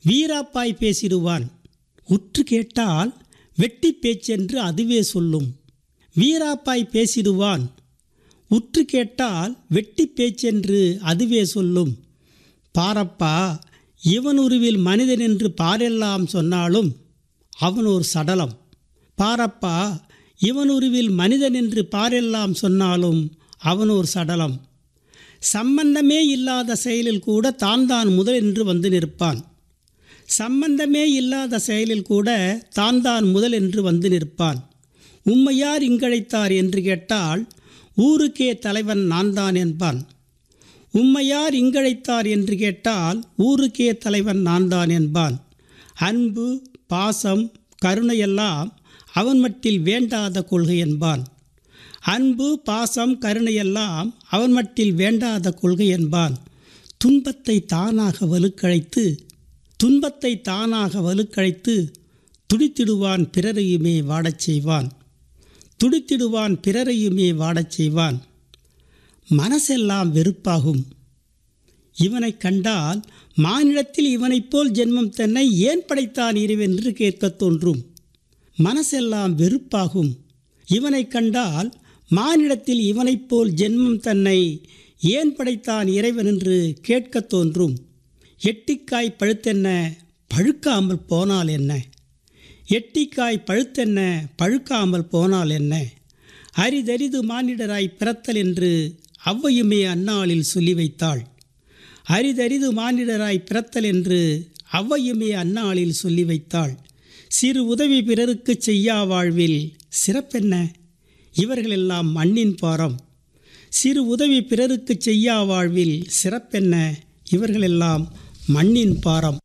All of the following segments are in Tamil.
வீராப்பாய் பேசிடுவான் உற்று கேட்டால் வெட்டி பேச்சென்று அதுவே சொல்லும் வீராப்பாய் பேசிடுவான் உற்று கேட்டால் வெட்டி பேச்சென்று அதுவே சொல்லும் பாரப்பா இவன் உருவில் மனிதன் என்று பாரெல்லாம் சொன்னாலும் அவன் ஒரு சடலம் பாரப்பா இவன் உருவில் மனிதன் என்று பாரெல்லாம் சொன்னாலும் அவன் ஒரு சடலம் சம்பந்தமே இல்லாத செயலில் கூட தான் தான் முதல் என்று வந்து நிற்பான் சம்பந்தமே இல்லாத செயலில் கூட தான் தான் முதல் என்று வந்து நிற்பான் உம்மையார் இங்கழைத்தார் என்று கேட்டால் ஊருக்கே தலைவன் நான் தான் என்பான் உம்மையார் இங்கழைத்தார் என்று கேட்டால் ஊருக்கே தலைவன் நான் தான் என்பான் அன்பு பாசம் கருணையெல்லாம் அவன் மட்டில் வேண்டாத கொள்கை என்பான் அன்பு பாசம் கருணையெல்லாம் அவன் மட்டில் வேண்டாத கொள்கை என்பான் துன்பத்தை தானாக வலுக்கழைத்து துன்பத்தை தானாக வலுக்கழைத்து துடித்திடுவான் பிறரையுமே வாடச் செய்வான் துடித்திடுவான் பிறரையுமே வாடச் செய்வான் மனசெல்லாம் வெறுப்பாகும் இவனை கண்டால் மானிடத்தில் இவனைப் போல் ஜென்மம் தன்னை ஏன் படைத்தான் இறைவென்று கேட்கத் தோன்றும் மனசெல்லாம் வெறுப்பாகும் இவனை கண்டால் மானிடத்தில் இவனைப் போல் ஜென்மம் தன்னை ஏன் படைத்தான் இறைவன் என்று கேட்கத் தோன்றும் எட்டிக்காய் பழுத்தென்ன பழுக்காமல் போனால் என்ன எட்டிக்காய் பழுத்தென்ன பழுக்காமல் போனால் என்ன அரிதரிது மானிடராய் பிறத்தல் என்று அவ்வையுமே அந்நாளில் சொல்லி வைத்தாள் அரிதரிது மானிடராய் பிறத்தல் என்று அவ்வையுமே அந்நாளில் சொல்லி வைத்தாள் சிறு உதவி பிறருக்கு செய்யா வாழ்வில் சிறப்பென்ன இவர்களெல்லாம் மண்ணின் பாரம் சிறு உதவி பிறருக்கு செய்யா வாழ்வில் சிறப்பென்ன இவர்களெல்லாம் மண்ணின் பாரம்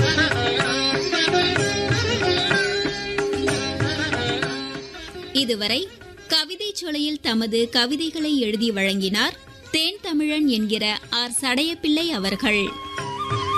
இதுவரை கவிதை சொலையில் தமது கவிதைகளை எழுதி வழங்கினார் தேன் தமிழன் என்கிற ஆர் சடையப்பிள்ளை அவர்கள்